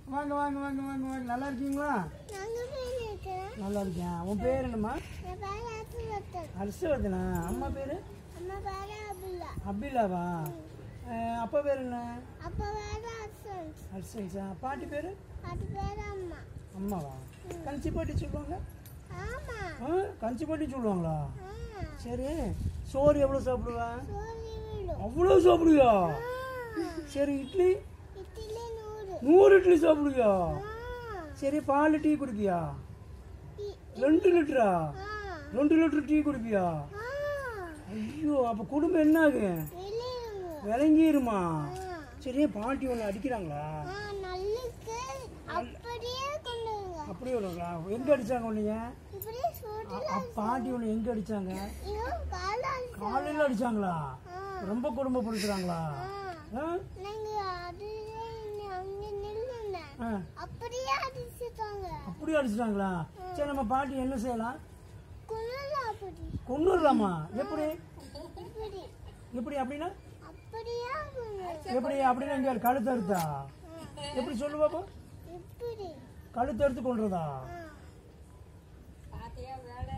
வாங்க வாங்க வாங்க வாங்க வாங்க நல்லா இருக்கீங்களா நாங்க பேர் இருக்கிறேன் நல்லா இருக்கேன் உன் பேர் என்னம்மா என் பேர் அசுவத்தன் ஹர்ஷவர்தனா அம்மா பேர் அம்மா பேர் அபுல்லா அபிலாவா அஹ், அப்பா பேர் என்ன அப்பா பேர் அசன் ஹர்ஷன்ஸா பாட்டி பேர் அது பேர் அம்மா அம்மாவா கஞ்சி பாட்டி சொல்லுவாங்க ஆமா ஆ கஞ்சி பாட்டி சொல்லுவாங்களா ஆ சரி சோறு எவ்வளோ சாப்பிடுவா சோழி வீடு அவ்வளோ சாப்பிடுவியா சரி இட்லி இட்லி நூறு நூறு இட்லி சாப்பிடுவியா ஆ சரி பால் டீ குடிப்பியா இ- ரெண்டு லிட்டரா ஆ ரெண்டு லிட்டர் டீ குடிப்பியா ஆ ஐயோ அப்போ குடும்பம் என்ன ஆகும் வெளியுங்க விளங்கிருமா ஆ சரி பாட்டி ஒன்று அடிக்கிறாங்களா ஆ நல்லுக்கு அப்படியே கொண்டு வாங்க அப்படியே வருவாங்களா எங்கே அடிச்சாங்க உன்னைய இப்படியே சூடு அ- அ- பாட்டி ஒன்று எங்கே அடிச்சாங்க ஐயோ காலால் காலையில் அடிச்சாங்களா ஆ ரொம்ப குடும்பப்படுத்துறாங்களா ஆ ஆ நாங்க அதுல அங்க நில்லுங்க ஆ அப்படியே அடிச்சுட்டாங்க அப்படியே அடிச்சிட்டாங்களா சரி நம்ம பாட்டி என்ன செய்யலாம் குழல் அப்படி கொண்டுடலாமா எப்படி இப்படி எப்படி அப்படின்னா அப்படியே குழல். எப்படி அப்படின்னா இங்கே கழுத்து அறுத்தா எப்படி சொல்லு பாப்பா இப்படி கழுத்து அறுத்து கொண்டுறதா ஆ.